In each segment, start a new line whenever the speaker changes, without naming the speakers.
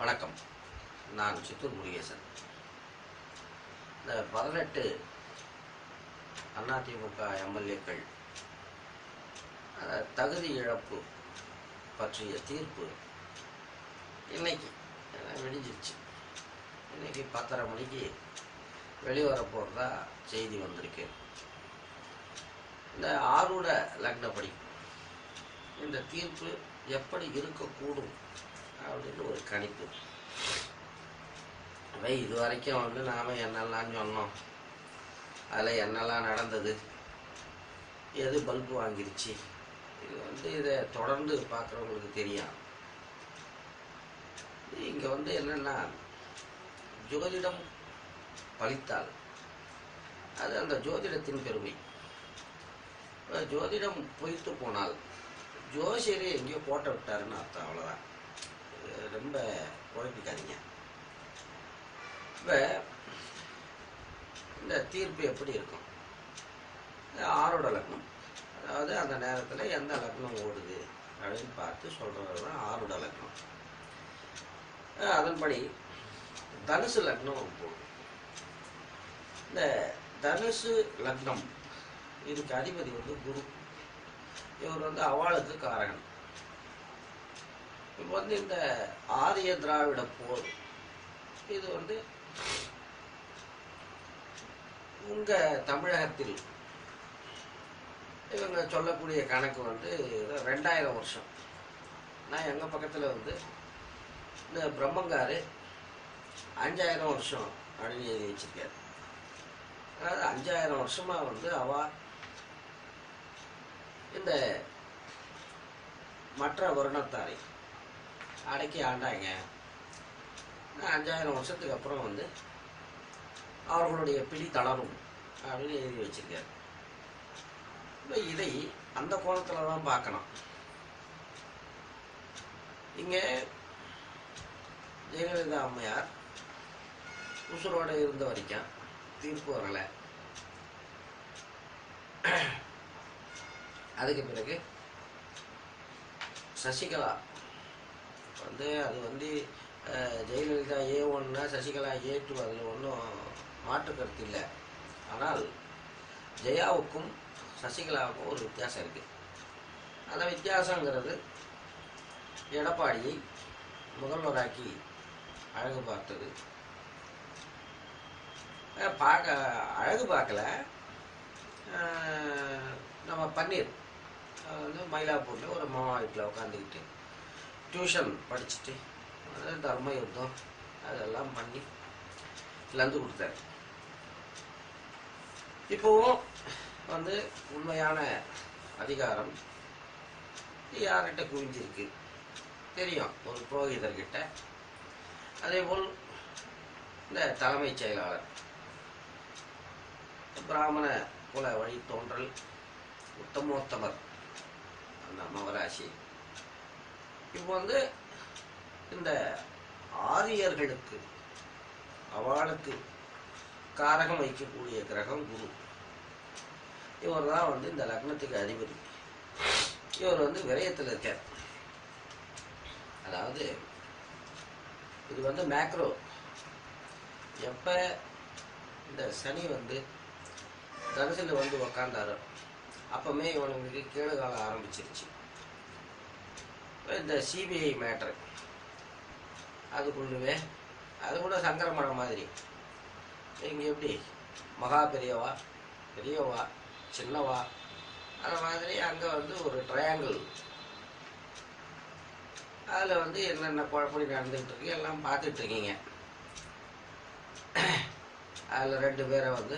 வணக்கம் நான் சித்தூர் முருகேசன் இந்த பதினெட்டு அதிமுக எம்எல்ஏக்கள் தகுதி இழப்பு பற்றிய தீர்ப்பு இன்னைக்கு அஹ், விடிஞ்சிருச்சு இன்னைக்கு பத்தரை மணிக்கு வெளிவர போகிறதா செய்தி வந்திருக்கு இந்த ஆரூட லக்னப்படி இந்த தீர்ப்பு எப்படி இருக்கக்கூடும் அப்படின்னு ஒரு கணிப்பு அவை இது வரைக்கும் வந்து நாம் என்னெல்லாம் சொன்னோம் அதில் என்னெல்லாம் நடந்தது எது பல்பு வாங்கிருச்சு இது வந்து இதை தொடர்ந்து பார்க்குறவங்களுக்கு தெரியும் இங்கே வந்து என்னென்னா ஜோதிடம் பலித்தால் அது அந்த ஜோதிடத்தின் பெருமை இப்ப ஜோதிடம் பொய்த்து போனால் ஜோசியரே எங்கேயோ போட்ட விட்டாருன்னு அர்த்தம் அவ்வளோதான் இது ரொம்ப குழப்பிக்காதீங்க இப்போ இந்த தீர்ப்பு எப்படி இருக்கும் இது ஆரோட லக்னம் அதாவது அந்த நேரத்தில் எந்த லக்னம் ஓடுது அப்படின்னு பார்த்து சொல்கிறது தான் ஆரோட லக்னம் அஹ் அதன்படி தனுசு லக்னம் போடும் இந்த தனுசு லக்னம் இதுக்கு அதிபதி வந்து குரு இவர் வந்து அவளுக்கு காரகன் இப்போ வந்து இந்த ஆரிய திராவிட போர் இது வந்து உங்க தமிழகத்தில் இவங்க சொல்லக்கூடிய கணக்கு வந்து ரெண்டாயிரம் வருஷம் நான் எங்க பக்கத்துல வந்து இந்த பிரம்மங்காரு அஞ்சாயிரம் வருஷம் அப்படின்னு எழுதி வச்சிருக்காரு அதாவது அஞ்சாயிரம் வருஷமா வந்து அவ இந்த மற்ற வருணத்தாரை அடக்கி ஆண்டாங்க அஞ்சாயிரம் வருஷத்துக்கு அப்புறம் வந்து அவர்களுடைய பிடி தளரும் அப்படின்னு எழுதி வச்சிருக்காரு இப்போ இதை அந்த கோணத்தில் தான் பார்க்கணும் இங்கே ஜெயலலிதா அம்மையார் உசுரோட இருந்த வரைக்கும் தீர்ப்பு வரலை அதுக்கு பிறகு சசிகலா வந்து அது வந்து அஹ், ஜெயலலிதா ஏ ஒன்னா சசிகலா ஏ டூ அதில் ஒன்றும் மாற்று கருத்து இல்லை ஆனால் ஜெயாவுக்கும் சசிகலாவுக்கும் ஒரு வித்தியாசம் இருக்குது அந்த வித்தியாசங்கிறது எடப்பாடியை முதல்வராக்கி அழகு பார்த்தது அஹ், பார்க்க அழகு பார்க்கல அஹ், நம்ம பன்னீர் அஹ், வந்து மயிலாப்பூரில் ஒரு மாமா வீட்டில் உட்காந்துக்கிட்டு டியூஷன் படிச்சுட்டு அஹ், தர்ம யுத்தம் அதெல்லாம் பண்ணி லந்து கொடுத்தாரு இப்போவும் வந்து உண்மையான அதிகாரம் யார்கிட்ட குவிஞ்சிருக்கு தெரியும் ஒரு புரோகிதர்கிட்ட அதே போல் இந்த தலைமைச் செயலாளர் பிராமண குல வழி தோன்றல் உத்தமோத்தமர் அந்த மகராசி இப்போ வந்து இந்த ஆரியர்களுக்கு அவளுக்கு காரகம் வைக்கக்கூடிய கிரகம் குரு இவர் தான் வந்து இந்த லக்னத்துக்கு அதிபதி இவர் வந்து விரயத்தில் இருக்கார் அதாவது இது வந்து மேக்ரோ எப்ப இந்த சனி வந்து தனுசில் வந்து உக்காந்தாரோ அப்பமே இவனுங்களுக்கு கேடு காலம் ஆரம்பிச்சிருச்சு இப்ப இந்த சிபிஐ மேட்ரு அதுக்குள்ளவே அது கூட சங்கரமணம் மாதிரி இங்கே எப்படி மகா பெரியவா பெரியவா சின்னவா அந்த மாதிரி அங்கே வந்து ஒரு ட்ரையாங்கிள் அதில் வந்து என்னென்ன குழப்படி நடந்துகிட்டு இருக்கு எல்லாம் பார்த்துட்டு இருக்கீங்க அதில் ரெண்டு பேரை வந்து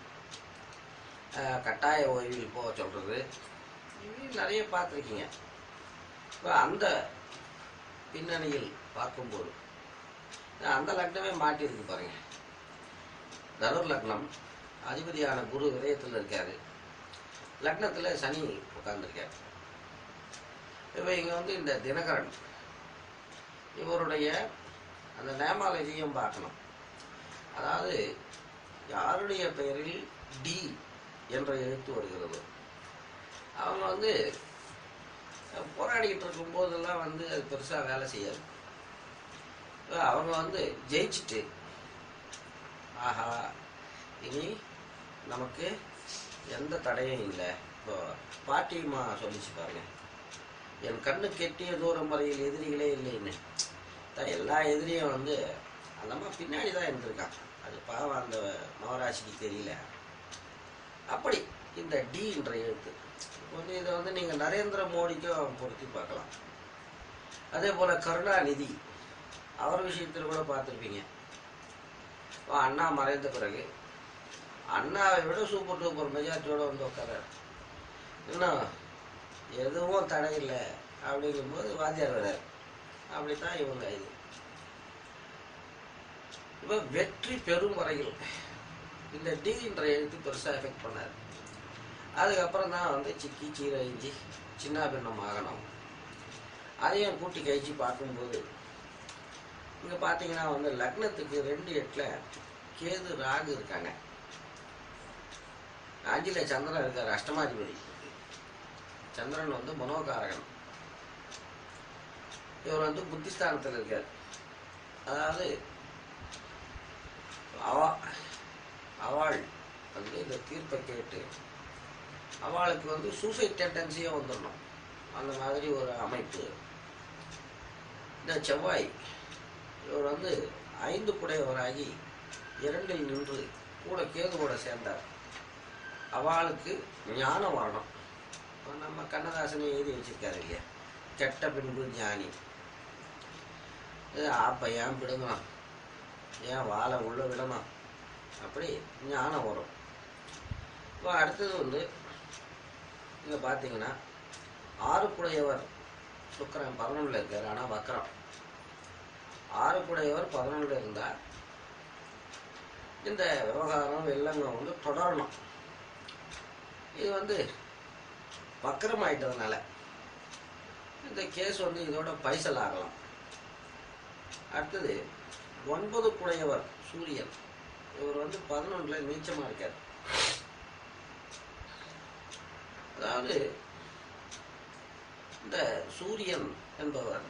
அஹ், கட்டாய ஓய்வில் போக சொல்கிறது நிறைய பார்த்துருக்கீங்க இப்போ அந்த பின்னணியில் பார்க்கும்போது அந்த லக்னமே மாட்டியிருக்கு பாருங்க தனுர் லக்னம் அதிபதியான குரு விரயத்தில் இருக்காரு லக்னத்தில் சனி உட்கார்ந்துருக்காரு இப்போ இங்கே வந்து இந்த தினகரன் இவருடைய அந்த நேமாலஜியும் பார்க்கணும் அதாவது யாருடைய பெயரில் டி என்ற எழுத்து வருகிறது அவங்க வந்து போராடிக்கிட்டு இருக்கும்போதெல்லாம் வந்து அது பெருசாக வேலை செய்யாது அவங்க வந்து ஜெயிச்சுட்டு ஆஹா இனி நமக்கு எந்த தடையும் இல்லை இப்போ பாட்டியம்மா சொல்லிச்சு பாருங்க என் கண்ணு கெட்டிய தூரம் வரையில் எதிரிகளே இல்லைன்னு த- எல்லா எதிரியும் வந்து அந்த அம்மா பின்னாடி தான் இருந்திருக்கான் அது பாவம் அந்த மகராசிக்கு தெரியல அப்படி இந்த டி என்ற எழுத்து கொஞ்சம் இதை வந்து நீங்கள் நரேந்திர மோடிக்கும் பொருத்தி பார்க்கலாம் அதே போல் கருணாநிதி அவர் விஷயத்தில் கூட பார்த்துருப்பீங்க இப்போ அண்ணா மறைந்த பிறகு அண்ணாவை விட சூப்பர் டூப்பர் மெஜாரிட்டியோட வந்து உட்காராரு இன்னும் எதுவும் தடை இல்லை அப்படிங்கும்போது வாத்தியார் வர்றாரு அப்படித்தான் இவங்க இது இப்போ வெற்றி பெறும் வரையில் இந்த டி என்ற எழுத்து பெருசாக எஃபெக்ட் பண்ணார் அதுக்கப்புறம் தான் வந்து சிக்கி சீரை இஞ்சி சின்ன பின்னம் ஆகணும் அதையும் கூட்டி கழிச்சு பார்க்கும்போது இங்கே பார்த்தீங்கன்னா வந்து லக்னத்துக்கு ரெண்டு எட்டில் கேது ராகு இருக்காங்க அஞ்சில சந்திரன் இருக்கார் அஷ்டமாதிபதி சந்திரன் வந்து மனோகாரகன் இவர் வந்து புத்திஸ்தானத்தில் இருக்கார் அதாவது அவா அவள் வந்து இந்த தீர்ப்பை கேட்டு அவளுக்கு வந்து சூசைட் டெண்டன்சியே வந்துடணும் அந்த மாதிரி ஒரு அமைப்பு இந்த செவ்வாய் இவர் வந்து ஐந்து குடையவராகி இரண்டில் நின்று கூட கேதுவோட சேர்ந்தார் அவளுக்கு ஞானம் வரணும் இப்ப நம்ம கண்ணதாசனை எழுதி வச்சிருக்காரு இல்லையா கெட்ட பின்பு ஞானி இது அப்ப ஏன் பிடுங்கணும் ஏன் வாழை உள்ள விடணும் அப்படி ஞானம் வரும் இப்போ அடுத்தது வந்து இங்கே பார்த்தீங்கன்னா ஆறுக்குடையவர் சுக்கரன் பதினொன்றில் இருக்கார் ஆனால் வக்கரம் ஆறுக்குடையவர் பதினொன்றில் இருந்தால் இந்த விவகாரம் வெள்ளங்கம் வந்து தொடரணும் இது வந்து வக்கரம் ஆயிட்டதுனால இந்த கேஸ் வந்து இதோட பைசல் ஆகலாம் அடுத்தது ஒன்பது குடையவர் சூரியன் இவர் வந்து பதினொன்றில் நீச்சமாக இருக்கார் அதாவது இந்த சூரியன் என்பவர்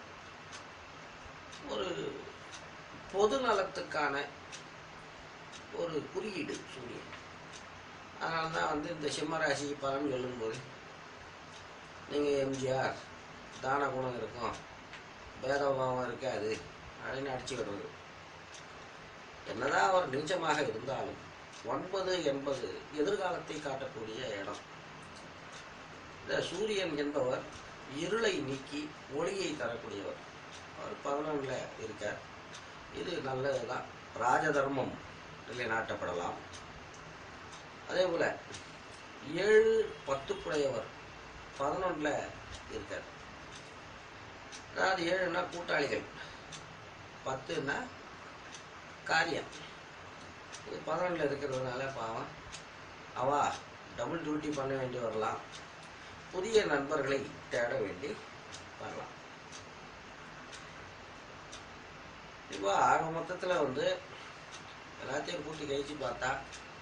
ஒரு பொது நலத்துக்கான ஒரு குறியீடு சூரியன் அதனால தான் வந்து இந்த சிம்மராசி பலன் சொல்லும்போது நீங்கள் எம்ஜிஆர் தான குணம் இருக்கும் பேதபாவம் இருக்காது அப்படின்னு அடிச்சு விடுறது என்னதான் அவர் நீச்சமாக இருந்தாலும் ஒன்பது என்பது எதிர்காலத்தை காட்டக்கூடிய இடம் இந்த சூரியன் என்பவர் இருளை நீக்கி ஒளியை தரக்கூடியவர் அவர் பதினொன்றில் இருக்கார் இது நல்லதுதான் ராஜதர்மம் நிலைநாட்டப்படலாம் அதே போல ஏழு பத்துக்குடையவர் பதினொன்றில் இருக்கார் அதாவது ஏழுன்னா கூட்டாளிகள் பத்துன்னா காரியம் இது பதினொன்றில் இருக்கிறதுனால பாவம் அவா டபுள் டியூட்டி பண்ண வேண்டி வரலாம் புதிய நண்பர்களை தேட வேண்டி வரலாம் இப்போ ஆக மொத்தத்தில் வந்து எல்லாத்தையும் கூட்டி கழிச்சு பார்த்தா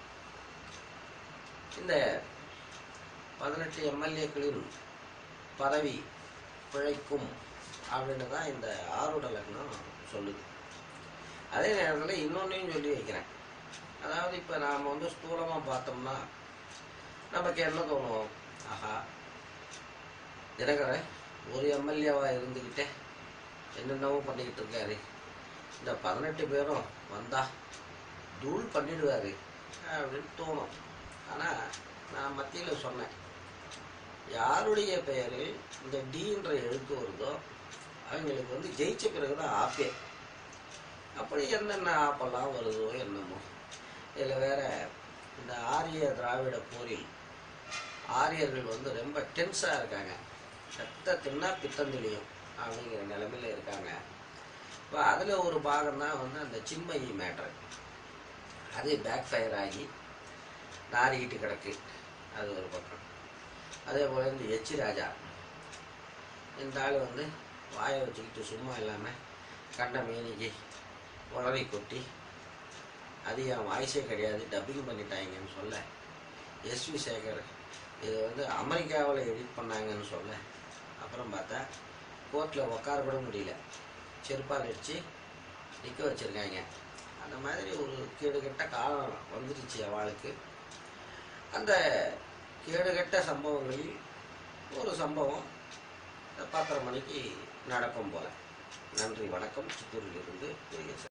இந்த பதினெட்டு எம்எல்ஏக்களின் பதவி பிழைக்கும் அப்படின்னு தான் இந்த ஆருட லக்னம் சொல்லுது அதே நேரத்தில் இன்னொன்னையும் சொல்லி வைக்கிறேன் அதாவது இப்போ நாம் வந்து ஸ்தூலமாக பார்த்தோம்னா நமக்கு என்ன தோணும் ஆஹா தினகரன் ஒரு எம்எல்ஏவாக இருந்துக்கிட்டே என்னென்னவோ பண்ணிக்கிட்டு இருக்காரு இந்த பதினெட்டு பேரும் வந்தா தூள் பண்ணிடுவாரு அப்படின்னு தோணும் ஆனால் நான் மத்தியில் சொன்னேன் யாருடைய பெயரில் இந்த டீன்ற எழுத்து வருதோ அவங்களுக்கு வந்து ஜெயிச்ச பிறகுதான் ஆப்பே அப்படி என்னென்ன ஆப்பெல்லாம் வருதோ என்னமோ இதில் வேற இந்த ஆரிய திராவிட போரில் ஆரியர்கள் வந்து ரொம்ப டென்ஸாக இருக்காங்க செத்த தின்னா பித்தம் தெளியும் அப்படிங்கிற நிலைமையில இருக்காங்க இப்போ அதில் ஒரு பாகம் தான் வந்து அந்த சின்மயி மேட்ரு அது பேக் ஃபயர் ஆகி நாரிக்கிட்டு கிடக்கு அது ஒரு பக்கம் அதே போல் இந்த எச்சி ராஜா இந்த ஆள் வந்து வாயை வச்சுக்கிட்டு சும்மா இல்லாமல் கண்ட மேனிக்கு உளறி கொட்டி அது என் வாய்ஸே கிடையாது டப்பிங் பண்ணிட்டாங்கன்னு சொல்ல எஸ்வி சேகர் இது வந்து அமெரிக்காவில் எடிட் பண்ணாங்கன்னு சொல்ல அப்புறம் பார்த்தா கோர்ட்டில் உட்கார கூட முடியல செருப்பால் அடித்து நிற்க வச்சுருக்காங்க அந்த மாதிரி ஒரு கேடுகெட்ட காலம் வந்துடுச்சு அவளுக்கு அந்த கேடுகெட்ட சம்பவங்களில் ஒரு சம்பவம் பத்தரை மணிக்கு நடக்கும் போல நன்றி வணக்கம் சித்தூரிலிருந்து முருகேசன்